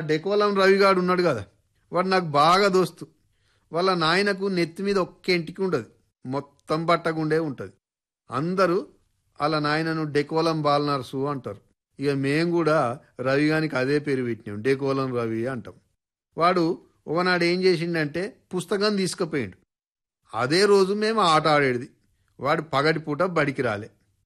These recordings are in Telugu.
డెకోలం రవిగాడు ఉన్నాడు కదా వాడు నాకు బాగా దోస్తు వాళ్ళ నాయనకు నెత్తి మీద ఒక్క ఇంటికి ఉండదు మొత్తం బట్టగుండే ఉంటుంది అందరూ వాళ్ళ నాయనను డెకోలం బాలనర్సు అంటారు ఇక మేం కూడా రవిగానికి అదే పేరు పెట్టినాం డెకోలం రవి అంటాం వాడు ఒకనాడు ఏం చేసిండంటే పుస్తకం తీసుకుపోయిండు అదే రోజు మేము ఆట ఆడేది వాడు పగటిపూట బడికి రాలే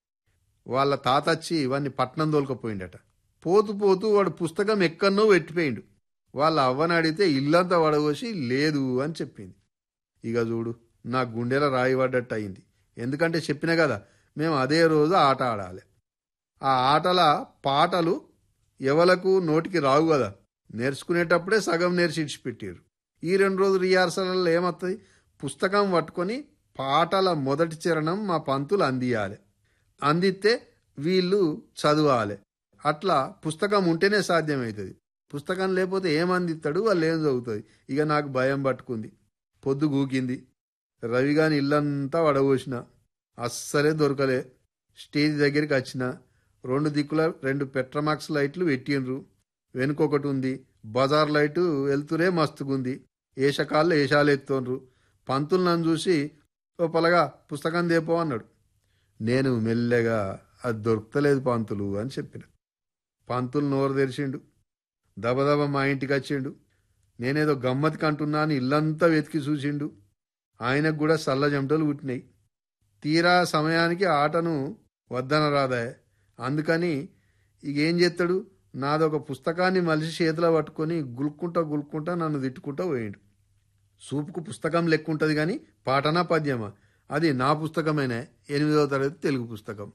వాళ్ళ తాత వచ్చి వాడిని పట్నం తోలుకపోయిండట పోతూ పోతూ వాడు పుస్తకం ఎక్కడనో పెట్టిపోయిండు వాళ్ళ అవ్వని అడిగితే ఇల్లంతా వడగోసి లేదు అని చెప్పింది ఇక చూడు నా గుండెల రాయి పడ్డట్టు అయింది ఎందుకంటే చెప్పిన కదా మేము అదే రోజు ఆట ఆడాలి ఆ ఆటల పాటలు ఎవలకు నోటికి రావు కదా నేర్చుకునేటప్పుడే సగం నేర్చి ఇడిచిపెట్టారు ఈ రెండు రోజులు రిహార్సల్లో ఏమవుతుంది పుస్తకం పట్టుకొని పాటల మొదటి చరణం మా పంతులు అందియాలి అందిస్తే వీళ్ళు చదవాలి అట్లా పుస్తకం ఉంటేనే సాధ్యమవుతుంది పుస్తకం లేకపోతే ఏం అందిస్తాడు వాళ్ళు ఏం చదువుతుంది ఇక నాకు భయం పట్టుకుంది పొద్దు గూకింది రవిగాని ఇల్లంతా వడబోసిన అస్సలే దొరకలే స్టేజ్ దగ్గరికి వచ్చిన రెండు దిక్కుల రెండు పెట్రమాక్స్ లైట్లు పెట్టిండ్రు వెనుకొకటి ఉంది బజార్ లైటు వెళ్తురే మస్తుగుంది ఏషకాళ్ళు ఏషాలు ఎత్తోండ్రు పంతులు నన్ను చూసి ఓ పలగా పుస్తకం దేపో అన్నాడు నేను మెల్లగా అది దొరుకుతలేదు పంతులు అని చెప్పిన పంతులు నోరు తెరిచిండు దబదబ మా ఇంటికి వచ్చిండు నేనేదో గమ్మతికి అంటున్నాను ఇల్లంతా వెతికి చూసిండు ఆయనకు కూడా సల్ల చెమటలు పుట్టినాయి తీరా సమయానికి ఆటను వద్దనరాదాయే అందుకని ఇక ఏం చేస్తాడు నాదొక పుస్తకాన్ని మలిసి చేతిలో పట్టుకొని గులుక్కుంటా గులుక్కుంటా నన్ను తిట్టుకుంటా పోయిండు సూపుకు పుస్తకం లెక్క ఉంటుంది కానీ పాటనా పద్యమా అది నా పుస్తకమేనే ఎనిమిదవ తరగతి తెలుగు పుస్తకం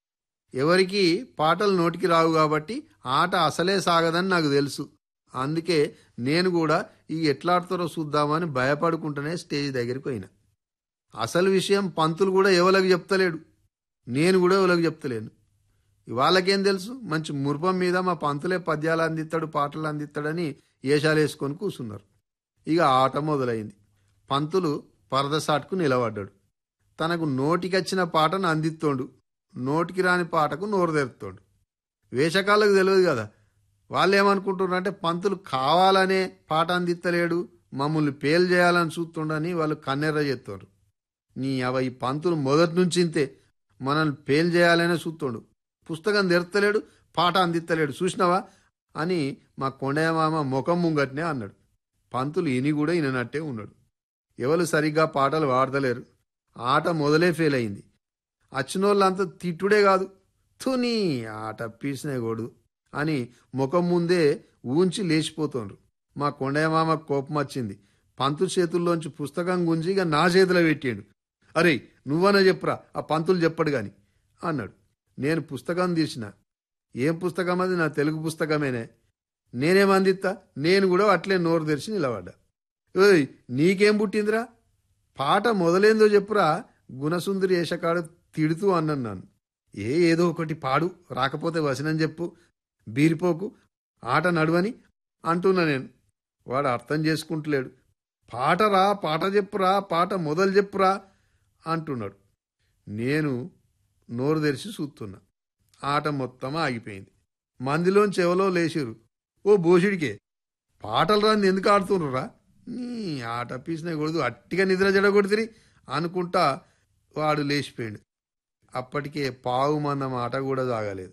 ఎవరికి పాటలు నోటికి రావు కాబట్టి ఆట అసలే సాగదని నాకు తెలుసు అందుకే నేను కూడా ఈ ఎట్లాడుతారో చూద్దామని భయపడుకుంటూనే స్టేజ్ దగ్గరికి పోయినా అసలు విషయం పంతులు కూడా ఎవరికి చెప్తలేడు నేను కూడా ఎవరికి చెప్తలేను వాళ్ళకేం తెలుసు మంచి మురుపం మీద మా పంతులే పద్యాలు అందిస్తాడు పాటలు అందిస్తాడని ఏషాలు వేసుకొని కూర్చున్నారు ఇక ఆట మొదలైంది పంతులు పరదసాటుకు నిలబడ్డాడు తనకు నోటికొచ్చిన పాటను అందిస్తోండు నోటికి రాని పాటకు నోరు తెరుతోండు వేషకాలకు తెలియదు కదా వాళ్ళు ఏమనుకుంటున్నారు అంటే పంతులు కావాలనే పాట అందిస్తలేడు మమ్మల్ని పేలు చేయాలని చూస్తుండని వాళ్ళు కన్నెర్ర చేస్తారు నీ అవ ఈ పంతులు మొదటి నుంచి ఇంతే మనల్ని పేలు చేయాలనే చూస్తుండు పుస్తకం తెరుతలేడు పాట అందిస్తలేడు చూసినావా అని మా కొండయ్య మామ ముఖం ముంగట్నే అన్నాడు పంతులు ఇని కూడా ఈయనట్టే ఉన్నాడు ఎవరు సరిగ్గా పాటలు వాడతలేరు ఆట మొదలే ఫెయిల్ అయింది అచ్చినోళ్ళంతా తిట్టుడే కాదు తుని ఆట పీసినే గోడు అని ముఖం ముందే ఊంచి లేచిపోతుండ్రు మా కొండయ్య మామ కోపం వచ్చింది పంతు చేతుల్లోంచి పుస్తకం గుంజి ఇక నా చేతిలో పెట్టాడు అరే నువ్వనే చెప్పురా ఆ పంతులు చెప్పడు గాని అన్నాడు నేను పుస్తకం తీసిన ఏం పుస్తకం అది నా తెలుగు పుస్తకమేనే నేనేం అందిస్తా నేను కూడా అట్లే నోరు తెరిచి నిలబడ్డా ఓయ్ నీకేం పుట్టిందిరా పాట మొదలేందో చెప్పురా గుణసుందరి ఏషకాడు తిడుతూ అన్నాను ఏ ఏదో ఒకటి పాడు రాకపోతే వచనం చెప్పు బీరిపోకు ఆట నడువని అంటున్నా నేను వాడు అర్థం చేసుకుంటలేడు పాట రా పాట చెప్పురా పాట మొదలు చెప్పురా అంటున్నాడు నేను నోరు తెరిచి చూస్తున్నా ఆట మొత్తం ఆగిపోయింది మందిలోంచి ఎవలో లేచిరు ఓ బోషుడికే పాటలు రాని ఎందుకు ఆడుతుర్రా నీ ఆట పీసిన కొడుతు అట్టిగా నిద్ర జడగొడుతురి అనుకుంటా వాడు లేచిపోయాడు అప్పటికే పావు మందం ఆట కూడా సాగలేదు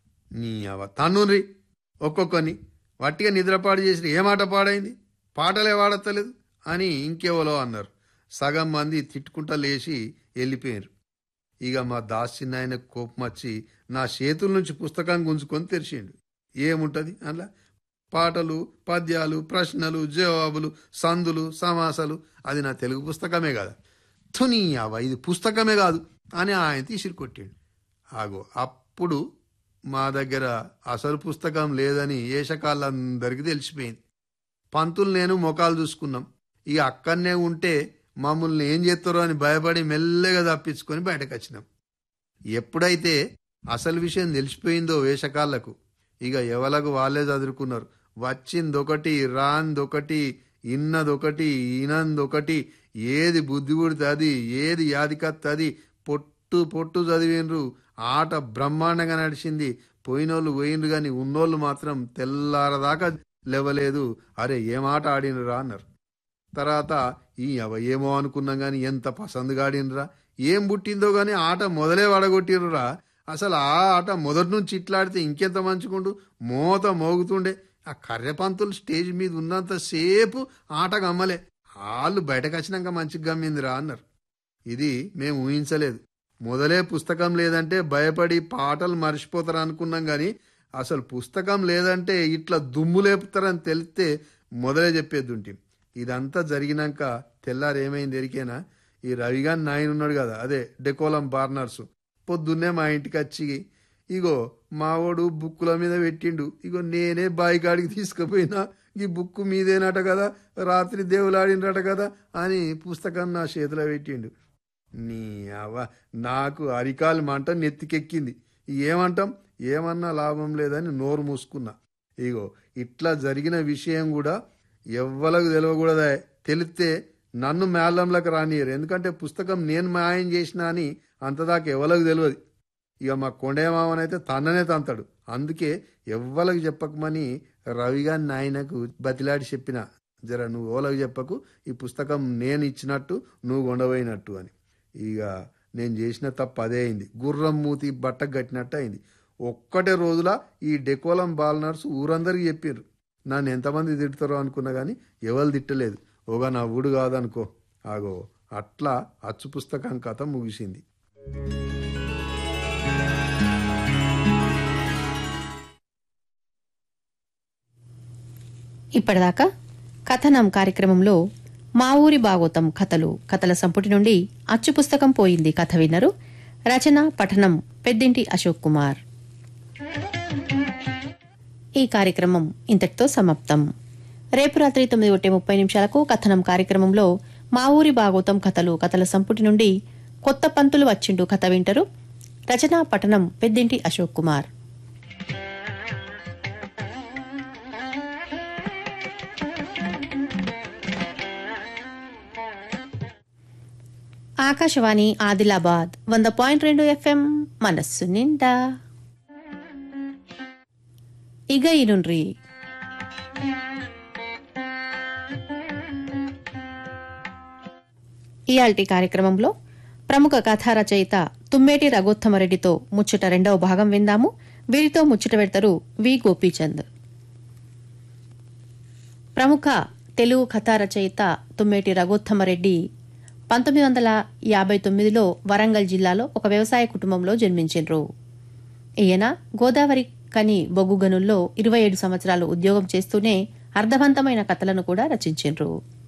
నీ అవ తన్నురి ఒక్కొక్కని వట్టిగా నిద్రపాడు చేసిన ఏమాట పాడైంది పాటలే వాడతలేదు అని ఇంకెవలో అన్నారు సగం మంది తిట్టుకుంటా లేచి వెళ్ళిపోయారు ఇక మా దాసిన ఆయన కోపం వచ్చి నా చేతుల నుంచి పుస్తకం గుంజుకొని తెరిచిండు ఏముంటది అందులో పాటలు పద్యాలు ప్రశ్నలు జవాబులు సందులు సమాసాలు అది నా తెలుగు పుస్తకమే కదా తుని అవ ఇది పుస్తకమే కాదు అని ఆయన తీసిరి కొట్టాడు ఆగో అప్పుడు మా దగ్గర అసలు పుస్తకం లేదని ఏషకాళ్ళందరికీ తెలిసిపోయింది పంతులు నేను మొఖాలు చూసుకున్నాం ఇక అక్కడనే ఉంటే మమ్మల్ని ఏం చేస్తారో అని భయపడి మెల్లగా తప్పించుకొని బయటకు వచ్చినాం ఎప్పుడైతే అసలు విషయం తెలిసిపోయిందో వేషకాళ్లకు ఇక ఎవలకు వాళ్ళే చదువుకున్నారు వచ్చిందొకటి రాందొకటి ఇన్నదొకటి ఈనందొకటి ఏది బుద్ధి పుడుతుంది ఏది యాదికత్తది పొట్టు పొట్టు చదివిండ్రు ఆట బ్రహ్మాండంగా నడిచింది పోయినోళ్ళు పోయిండ్రు కానీ ఉన్నోళ్ళు మాత్రం తెల్లారదాకా లేవలేదు అరే ఏం ఆట ఆడినరా అన్నారు తర్వాత ఈ అవ ఏమో అనుకున్నాం కానీ ఎంత పసందుగా ఆడినరా ఏం పుట్టిందో కానీ ఆట మొదలే వడగొట్టిర్రురా అసలు ఆ ఆట మొదటి నుంచి ఇట్లాడితే ఇంకెంత మంచుకుండు మోత మోగుతుండే ఆ కర్రెపంతులు స్టేజ్ మీద ఉన్నంతసేపు ఆట గమ్మలే వాళ్ళు బయటకు వచ్చినాక మంచిగా గమ్మిందిరా అన్నారు ఇది మేము ఊహించలేదు మొదలే పుస్తకం లేదంటే భయపడి పాటలు మర్చిపోతారు అనుకున్నాం కానీ అసలు పుస్తకం లేదంటే ఇట్లా దుమ్ము లేపుతారని తెలిస్తే మొదలే చెప్పేద్దుంటి ఇదంతా జరిగినాక తెల్లారు ఏమైంది ఎరికేనా ఈ రవిగాన్ నాయన ఉన్నాడు కదా అదే డెకోలం బార్నర్స్ పొద్దున్నే మా ఇంటికి వచ్చి ఇగో మావోడు బుక్కుల మీద పెట్టిండు ఇగో నేనే బాయికాడికి తీసుకుపోయినా ఈ బుక్ మీదేనట కదా రాత్రి దేవులాడినట కదా అని పుస్తకం నా చేతిలో పెట్టిండు నీ అవ్వ నాకు అరికాలు మంట నెత్తికెక్కింది ఏమంటాం ఏమన్నా లాభం లేదని నోరు మూసుకున్నా ఇగో ఇట్లా జరిగిన విషయం కూడా ఎవ్వలకు తెలియకూడదా తెలిస్తే నన్ను మేళంలోకి రానియరు ఎందుకంటే పుస్తకం నేను మాయం చేసినా అని అంతదాకా ఎవరికి తెలియదు ఇక మా కొండేమావనైతే తన్ననే తంతాడు అందుకే ఎవ్వలకు చెప్పకమని రవిగాని నాయనకు బతిలాడి చెప్పిన జర నువ్వు ఓలకు చెప్పకు ఈ పుస్తకం నేను ఇచ్చినట్టు నువ్వు కొండపోయినట్టు అని ఇక నేను చేసిన తప్పు అదే అయింది గుర్రం మూతి బట్ట కట్టినట్టు అయింది ఒక్కటే రోజుల ఈ డెకోలం బాలనర్స్ ఊరందరికి చెప్పారు నన్ను ఎంతమంది తిడతారో అనుకున్నా కానీ ఎవరు తిట్టలేదు ఓగా నా ఊడు కాదనుకో ఆగో అట్లా అచ్చు పుస్తకం కథ ముగిసింది ఇప్పటిదాకా కథనం కార్యక్రమంలో మా ఊరి భాగోతం కథలు కథల సంపుటి నుండి అచ్చు పుస్తకం పోయింది కథ విన్నరు రచన పఠనం పెద్దింటి అశోక్ కుమార్ ఈ కార్యక్రమం ఇంతటితో సమాప్తం రేపు రాత్రి తొమ్మిది ఒకటి ముప్పై నిమిషాలకు కథనం కార్యక్రమంలో మా ఊరి భాగోతం కథలు కథల సంపుటి నుండి కొత్త పంతులు వచ్చిండు కథ వింటరు రచన పఠనం పెద్దింటి అశోక్ కుమార్ ఆకాశవాణి ఆదిలాబాద్ వంద పాయింట్ రెండు ఎఫ్ఎం మనస్సు నిండా ఇగ ఇనుండ్రి ఇయాల్టి కార్యక్రమంలో ప్రముఖ కథా రచయిత తుమ్మేటి రఘోత్తమరెడ్డితో ముచ్చట రెండవ భాగం విందాము వీరితో ముచ్చట పెడతారు వి గోపీచంద్ ప్రముఖ తెలుగు కథా రచయిత తుమ్మేటి రఘోత్తమరెడ్డి పంతొమ్మిది వందల యాభై తొమ్మిదిలో వరంగల్ జిల్లాలో ఒక వ్యవసాయ కుటుంబంలో జన్మించిండ్రు ఈయన గోదావరి కని బొగ్గు గనుల్లో ఇరవై ఏడు సంవత్సరాలు ఉద్యోగం చేస్తూనే అర్థవంతమైన కథలను కూడా రచించిండ్రు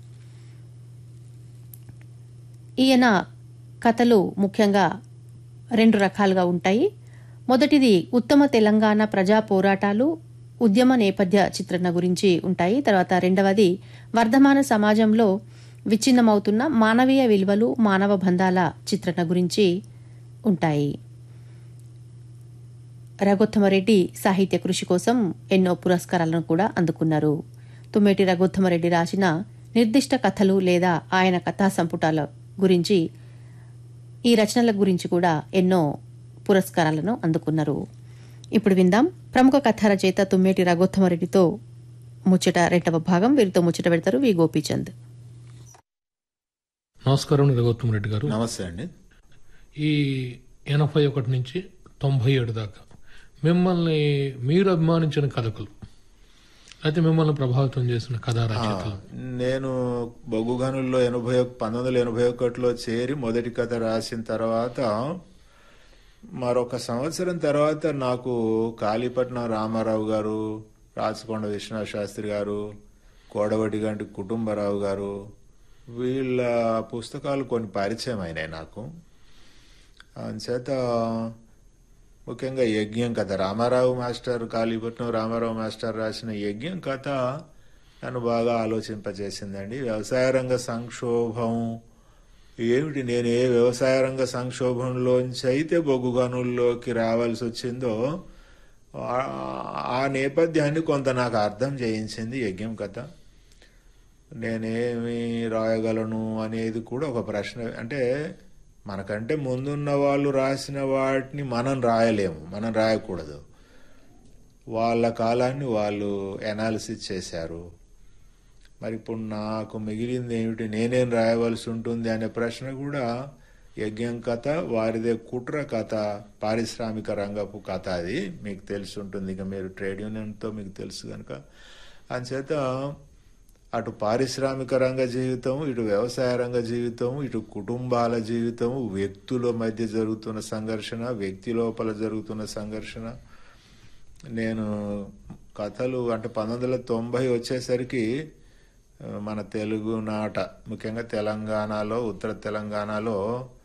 ఈయన కథలు ముఖ్యంగా రెండు రకాలుగా ఉంటాయి మొదటిది ఉత్తమ తెలంగాణ ప్రజా పోరాటాలు ఉద్యమ నేపథ్య చిత్రణ గురించి ఉంటాయి తర్వాత రెండవది వర్ధమాన సమాజంలో విచ్ఛిన్నమవుతున్న మానవీయ విలువలు మానవ బంధాల చిత్రణ గురించి ఉంటాయి రఘోత్తమరెడ్డి సాహిత్య కృషి కోసం ఎన్నో పురస్కారాలను కూడా అందుకున్నారు తుమ్మేటి రఘోత్తమరెడ్డి రాసిన నిర్దిష్ట కథలు లేదా ఆయన కథా సంపుటాల గురించి ఈ రచనల గురించి కూడా ఎన్నో పురస్కారాలను అందుకున్నారు ఇప్పుడు విందాం ప్రముఖ కథా రచయిత తుమ్మేటి రఘోత్తమరెడ్డితో ముచ్చట రెండవ భాగం వీరితో ముచ్చట పెడతారు వి గోపీచంద్ నమస్కారం రఘోత్తమ్ రెడ్డి గారు నమస్తే అండి ఈ ఎనభై ఒకటి నుంచి తొంభై ఏడు దాకా మిమ్మల్ని మీరు అభిమానించిన కథకులు అయితే మిమ్మల్ని ప్రభావితం చేసిన కథా రచయితలు నేను బొగ్గుగనుల్లో ఎనభై ఒక పంతొమ్మిది వందల ఎనభై ఒకటిలో చేరి మొదటి కథ రాసిన తర్వాత మరొక సంవత్సరం తర్వాత నాకు కాళీపట్నం రామారావు గారు రాచకొండ విశ్వనాథ శాస్త్రి గారు కోడవటి గంటి కుటుంబరావు గారు వీళ్ళ పుస్తకాలు కొన్ని పరిచయం అయినాయి నాకు అందుచేత ముఖ్యంగా యజ్ఞం కథ రామారావు మాస్టర్ కాళీపట్నం రామారావు మాస్టర్ రాసిన యజ్ఞం కథ నన్ను బాగా ఆలోచింపజేసిందండి వ్యవసాయ రంగ సంక్షోభం ఏమిటి నేను ఏ వ్యవసాయ రంగ సంక్షోభంలోంచి అయితే బొగ్గు గనుల్లోకి రావాల్సి వచ్చిందో ఆ- ఆ నేపథ్యాన్ని కొంత నాకు అర్థం చేయించింది యజ్ఞం కథ నేనేమి రాయగలను అనేది కూడా ఒక ప్రశ్న అంటే మనకంటే ముందున్న వాళ్ళు రాసిన వాటిని మనం రాయలేము మనం రాయకూడదు వాళ్ళ కాలాన్ని వాళ్ళు ఎనాలిసిస్ చేశారు మరి ఇప్పుడు నాకు మిగిలింది ఏమిటి నేనేం రాయవలసి ఉంటుంది అనే ప్రశ్న కూడా యజ్ఞం కథ వారిదే కుట్ర కథ పారిశ్రామిక రంగపు కథ అది మీకు తెలిసి ఉంటుంది ఇక మీరు ట్రేడ్ యూనియన్తో మీకు తెలుసు కనుక అంచేత అటు పారిశ్రామిక రంగ జీవితం ఇటు వ్యవసాయ రంగ జీవితం ఇటు కుటుంబాల జీవితం వ్యక్తుల మధ్య జరుగుతున్న సంఘర్షణ వ్యక్తి లోపల జరుగుతున్న సంఘర్షణ నేను కథలు అంటే పంతొమ్మిది వందల తొంభై వచ్చేసరికి ఆ, మన తెలుగు నాట ముఖ్యంగా తెలంగాణలో ఉత్తర తెలంగాణలో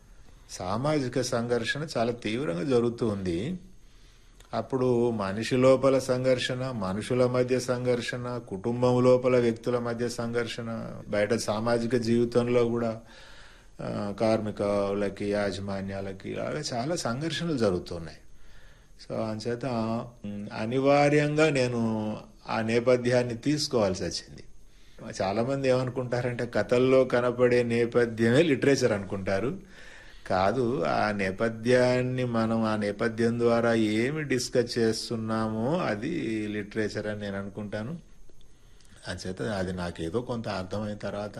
సామాజిక సంఘర్షణ చాలా తీవ్రంగా జరుగుతూ ఉంది అప్పుడు మనిషి లోపల సంఘర్షణ మనుషుల మధ్య సంఘర్షణ కుటుంబం లోపల వ్యక్తుల మధ్య సంఘర్షణ బయట సామాజిక జీవితంలో కూడా ఆ, కార్మికులకి యాజమాన్యాలకి ఇలాగ చాలా సంఘర్షణలు జరుగుతున్నాయి సో అంచేత ఉమ్, అనివార్యంగా నేను ఆ నేపథ్యాన్ని తీసుకోవాల్సి వచ్చింది చాలా మంది ఏమనుకుంటారంటే కథల్లో కనపడే నేపథ్యమే లిటరేచర్ అనుకుంటారు కాదు ఆ నేపథ్యాన్ని మనం ఆ నేపథ్యం ద్వారా ఏమి డిస్కస్ చేస్తున్నామో అది లిటరేచర్ అని నేను అనుకుంటాను అంచేత అది నాకేదో కొంత అర్థమైన తర్వాత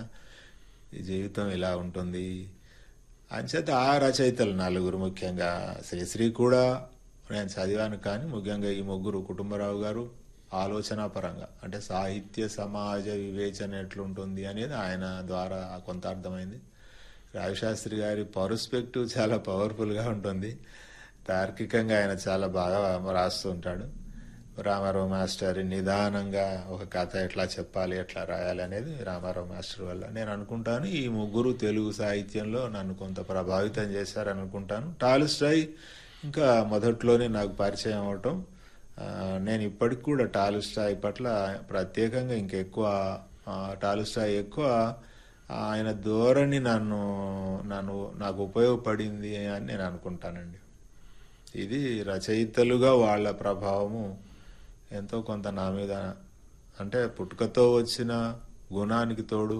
ఈ జీవితం ఇలా ఉంటుంది అంచేత ఆ రచయితలు నలుగురు ముఖ్యంగా శ్రీశ్రీ కూడా నేను చదివాను కానీ ముఖ్యంగా ఈ ముగ్గురు కుటుంబరావు గారు ఆలోచన పరంగా అంటే సాహిత్య సమాజ వివేచన ఎట్లుంటుంది అనేది ఆయన ద్వారా కొంత అర్థమైంది రావిశాస్త్రి గారి పర్స్పెక్టివ్ చాలా పవర్ఫుల్గా ఉంటుంది తార్కికంగా ఆయన చాలా బాగా రాస్తూ ఉంటాడు రామారావు మాస్టర్ నిదానంగా ఒక కథ ఎట్లా చెప్పాలి ఎట్లా రాయాలి అనేది రామారావు మాస్టర్ వల్ల నేను అనుకుంటాను ఈ ముగ్గురు తెలుగు సాహిత్యంలో నన్ను కొంత ప్రభావితం చేశారని అనుకుంటాను టాలుస్టాయ్ ఇంకా మొదట్లోనే నాకు పరిచయం అవటం ఆ, నేను ఇప్పటికి కూడా టాలుస్టాయ్ పట్ల ప్రత్యేకంగా ఇంకెక్కువ ఆ, టాలుస్టాయ్ ఎక్కువ ఆయన ధోరణి నన్ను నన్ను నాకు ఉపయోగపడింది అని నేను అనుకుంటానండి ఇది రచయితలుగా వాళ్ళ ప్రభావము ఎంతో కొంత నా మీద అంటే పుట్టుకతో వచ్చిన గుణానికి తోడు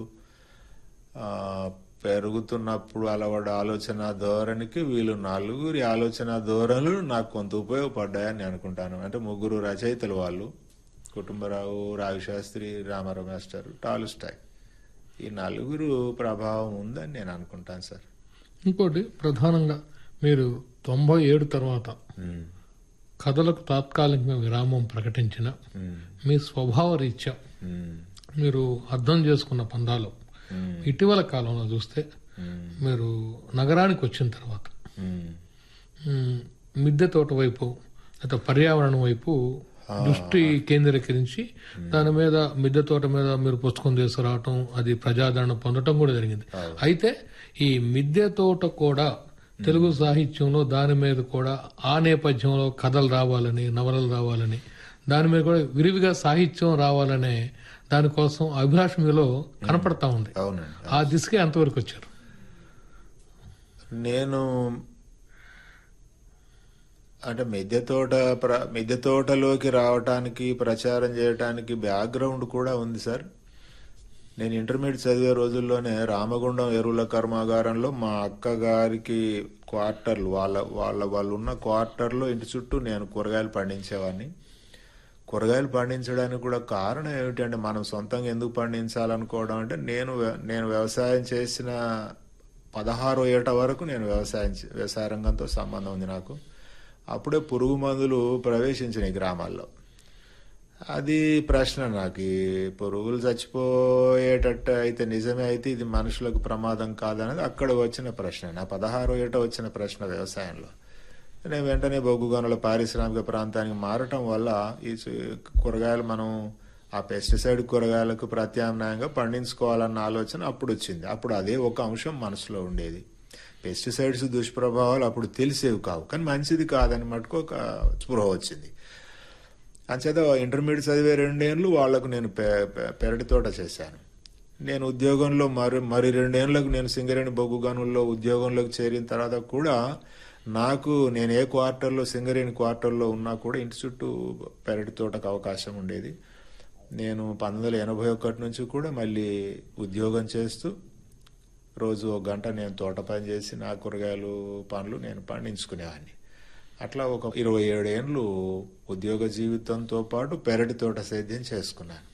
ఆ, పెరుగుతున్నప్పుడు అలవాడు ఆలోచన ధోరణికి వీళ్ళు నలుగురి ఆలోచన ధోరణులు నాకు కొంత ఉపయోగపడ్డాయని నేను అనుకుంటాను అంటే ముగ్గురు రచయితలు వాళ్ళు కుటుంబరావు రావిశాస్త్రి రామారావు మాస్టర్ టాలుస్టాయ్ ఈ నలుగురు ప్రభావం ఉందని నేను అనుకుంటాను సార్ ఇంకోటి ప్రధానంగా మీరు తొంభై ఏడు తర్వాత ఉమ్, కథలకు తాత్కాలికంగా విరామం ప్రకటించిన ఉమ్, మీ స్వభావ రీత్యా ఉమ్, మీరు అర్థం చేసుకున్న పందాలు ఉమ్, ఇటీవల కాలంలో చూస్తే ఉమ్, మీరు నగరానికి వచ్చిన తర్వాత ఉమ్. మ్, మిద్దె తోట వైపు లేదా పర్యావరణం వైపు దృష్టి కేంద్రీకరించి దాని మీద మిద్దె తోట మీద మీరు పుస్తకం తీసుకురావటం అది ప్రజాదరణ పొందటం కూడా జరిగింది అయితే ఈ మిద్దె తోట కూడా తెలుగు సాహిత్యంలో దాని మీద కూడా ఆ నేపథ్యంలో కథలు రావాలని నవలలు రావాలని దాని మీద కూడా విరివిగా సాహిత్యం రావాలనే దానికోసం అభిలాష మీలో కనపడతా ఉంది అవునండి ఆ దిశగా ఎంతవరకు వచ్చారు నేను అంటే మిద్దె తోట ప్ర మిద్దె తోటలోకి రావటానికి ప్రచారం చేయటానికి బ్యాక్గ్రౌండ్ కూడా ఉంది సార్ నేను ఇంటర్మీడియట్ చదివే రోజుల్లోనే రామగుండం ఎరువుల కర్మాగారంలో మా అక్క గారికి క్వార్టర్లు వాళ్ళ వాళ్ళ వాళ్ళు ఉన్న క్వార్టర్లో ఇంటి చుట్టూ నేను కూరగాయలు పండించేవాడిని కూరగాయలు పండించడానికి కూడా కారణం ఏమిటంటే మనం సొంతంగా ఎందుకు పండించాలనుకోవడం అంటే నేను వ్య- నేను వ్యవసాయం చేసిన పదహారో ఏట వరకు నేను వ్యవసాయం చే- వ్యవసాయ రంగంతో సంబంధం ఉంది నాకు అప్పుడే పురుగు మందులు ప్రవేశించినాయి గ్రామాల్లో అది ప్రశ్న నాకు ఈ పురుగులు చచ్చిపోయేటట్టు అయితే నిజమే అయితే ఇది మనుషులకు ప్రమాదం కాదనేది అక్కడ వచ్చిన ప్రశ్న నా పదహారో ఏట వచ్చిన ప్రశ్న వ్యవసాయంలో నేను వెంటనే బొగ్గు గనుల పారిశ్రామిక ప్రాంతానికి మారటం వల్ల ఈ సు- కూరగాయలు మనం ఆ పెస్టిసైడ్ కూరగాయలకు ప్రత్యామ్నాయంగా పండించుకోవాలన్న ఆలోచన అప్పుడు వచ్చింది అప్పుడు అదే ఒక అంశం మనసులో ఉండేది పెస్టిసైడ్స్ దుష్ప్రభావాలు అప్పుడు తెలిసేవి కావు కానీ మంచిది కాదని మటుకు ఒక స్పృహ వచ్చింది అంచేత ఇంటర్మీడియట్ చదివే రెండేళ్ళు వాళ్లకు నేను పె- పె- పెరటి తోట చేశాను నేను ఉద్యోగంలో మరి మరి రెండేళ్లకు నేను సింగరేణి బొగ్గు గనుల్లో ఉద్యోగంలోకి చేరిన తర్వాత కూడా నాకు నేను ఏ క్వార్టర్లో సింగరేణి క్వార్టర్లో ఉన్నా కూడా ఇంటి చుట్టూ పెరటి తోటకు అవకాశం ఉండేది నేను పంతొమ్మిది వందల ఎనభై ఒకటి నుంచి కూడా మళ్ళీ ఉద్యోగం చేస్తూ రోజు ఒక గంట నేను తోట పని చేసి నా కూరగాయలు పండ్లు నేను పండించుకునేవాడిని అట్లా ఒక ఇరవై ఏడు ఏండ్లు ఉద్యోగ జీవితంతో పాటు పెరటి తోట సేద్యం చేసుకున్నాను